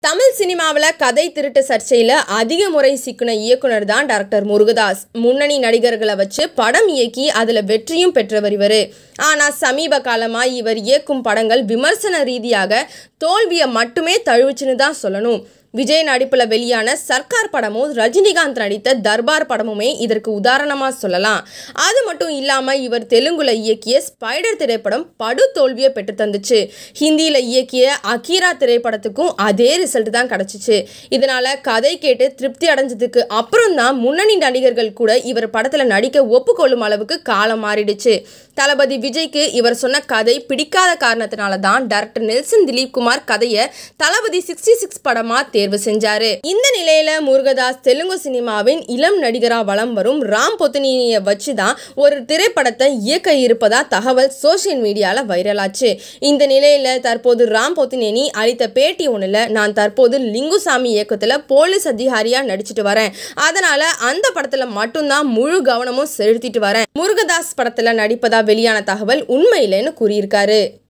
தமிழ் சினிமாவில் கதை திருட்டு சர்ச்சையில் அதிக முறை சிக்கின இயக்குனர் தான் டாக்டர் முருகதாஸ் முன்னணி நடிகர்களை வச்சு படம் இயக்கி அதில் வெற்றியும் பெற்றவர் இவர் ஆனால் சமீப காலமாக இவர் இயக்கும் படங்கள் விமர்சன ரீதியாக தோல்வியை மட்டுமே தழுவுச்சுன்னு தான் சொல்லணும் விஜய் நடிப்பில் வெளியான சர்க்கார் படமும் ரஜினிகாந்த் நடித்த தர்பார் படமுமே இதற்கு உதாரணமாக சொல்லலாம் அது மட்டும் இல்லாமல் இவர் தெலுங்குல இயக்கிய ஸ்பைடர் திரைப்படம் படு தோல்வியை பெற்று தந்துச்சு ஹிந்தியில் இயக்கிய அகீரா திரைப்படத்துக்கும் அதே ரிசல்ட் தான் கிடச்சிச்சு இதனால் கதை கேட்டு திருப்தி அடைஞ்சதுக்கு அப்புறம் தான் முன்னணி நடிகர்கள் கூட இவர் படத்தில் நடிக்க ஒப்புக்கொள்ளும் அளவுக்கு காலம் மாறிடுச்சு தளபதி விஜய்க்கு இவர் சொன்ன கதை பிடிக்காத காரணத்தினால தான் டைரக்டர் நெல்சன் திலீப் குமார் கதையை தளபதி சிக்ஸ்டி சிக்ஸ் படமா தேர்வு செஞ்சாரு இந்த நிலையில முருகதாஸ் தெலுங்கு சினிமாவின் இளம் நடிகரா வலம் வரும் ராம் பொத்தனியை வச்சு தான் ஒரு திரைப்படத்தை இயக்க இருப்பதா தகவல் சோசியல் மீடியால வைரலாச்சு இந்த நிலையில தற்போது ராம் பொத்தினேனி அளித்த பேட்டி ஒண்ணுல நான் தற்போது லிங்குசாமி இயக்கத்துல போலீஸ் அதிகாரியா நடிச்சிட்டு வரேன் அதனால அந்த படத்துல மட்டும்தான் முழு கவனமும் செலுத்திட்டு வரேன் முருகதாஸ் படத்துல நடிப்பதா வெளியான தகவல் உண்மையிலேன்னு கூறியிருக்காரு